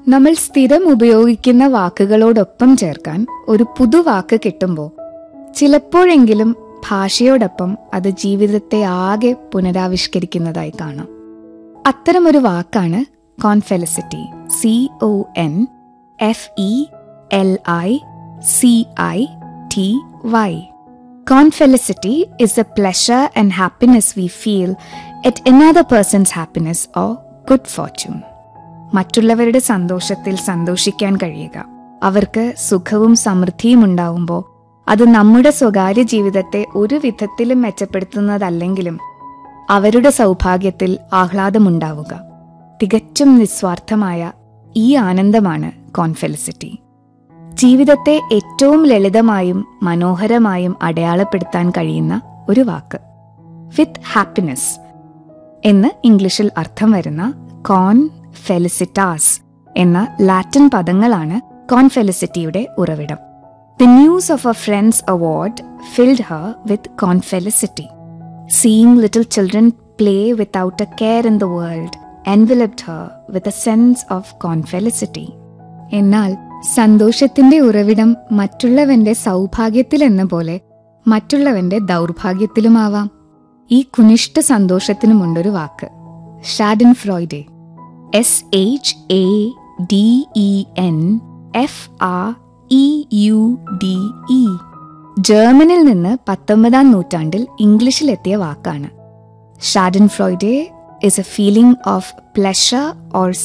നമ്മൾ സ്ഥിരം ഉപയോഗിക്കുന്ന വാക്കുകളോടൊപ്പം ചേർക്കാൻ ഒരു പുതുവാക്ക് കിട്ടുമ്പോൾ ചിലപ്പോഴെങ്കിലും ഭാഷയോടൊപ്പം അത് ജീവിതത്തെ ആകെ പുനരാവിഷ്കരിക്കുന്നതായി കാണാം അത്തരമൊരു വാക്കാണ് confelicity C O N F E L I C I T Y Confelicity is a pleasure and happiness we feel at another person's happiness or good fortune. മറ്റുള്ളവരുടെ സന്തോഷത്തിൽ സന്തോഷിക്കാൻ കഴിയുക അവർക്ക് സുഖവും സമൃദ്ധിയും ഉണ്ടാവുമ്പോൾ അത് നമ്മുടെ സ്വകാര്യ ജീവിതത്തെ ഒരു വിധത്തിലും മെച്ചപ്പെടുത്തുന്നതല്ലെങ്കിലും അവരുടെ സൗഭാഗ്യത്തിൽ ആഹ്ലാദമുണ്ടാവുക തികച്ചും നിസ്വാർത്ഥമായ ഈ ആനന്ദമാണ് കോൺഫെലിസിറ്റി ജീവിതത്തെ ഏറ്റവും ലളിതമായും മനോഹരമായും അടയാളപ്പെടുത്താൻ കഴിയുന്ന ഒരു വാക്ക് വിത്ത് ഹാപ്പിനെസ് എന്ന് ഇംഗ്ലീഷിൽ അർത്ഥം വരുന്ന കോൺ ഫെലിസിറ്റാസ് എന്ന ലാറ്റിൻ പദങ്ങളാണ് കോൺഫെലിസിറ്റിയുടെ ഉറവിടം the news of a friend's award filled her with confelicity seeing little children play without a care in the world enveloped her with a sense of confelicity എന്നാൽ സന്തോഷത്തിന്റെ ഉറവിടം മറ്റുള്ളവന്റെ സൗഭാഗ്യത്തിലെന്ന പോലെ മറ്റുള്ളവന്റെ ദൗർഭാഗ്യത്തിലുമാവാം ഈ കുനിഷ്ഠ സന്തോഷത്തിനുമുണ്ടൊരു വാക്ക് schadenfreude S H A D E N F R E U D E ജർമ്മനിൽ നിന്ന് പത്തൊമ്പതാം നൂറ്റാണ്ടിൽ ഇംഗ്ലീഷിലെത്തിയ വാക്കാണ് schadenfreude is a feeling of pleasure or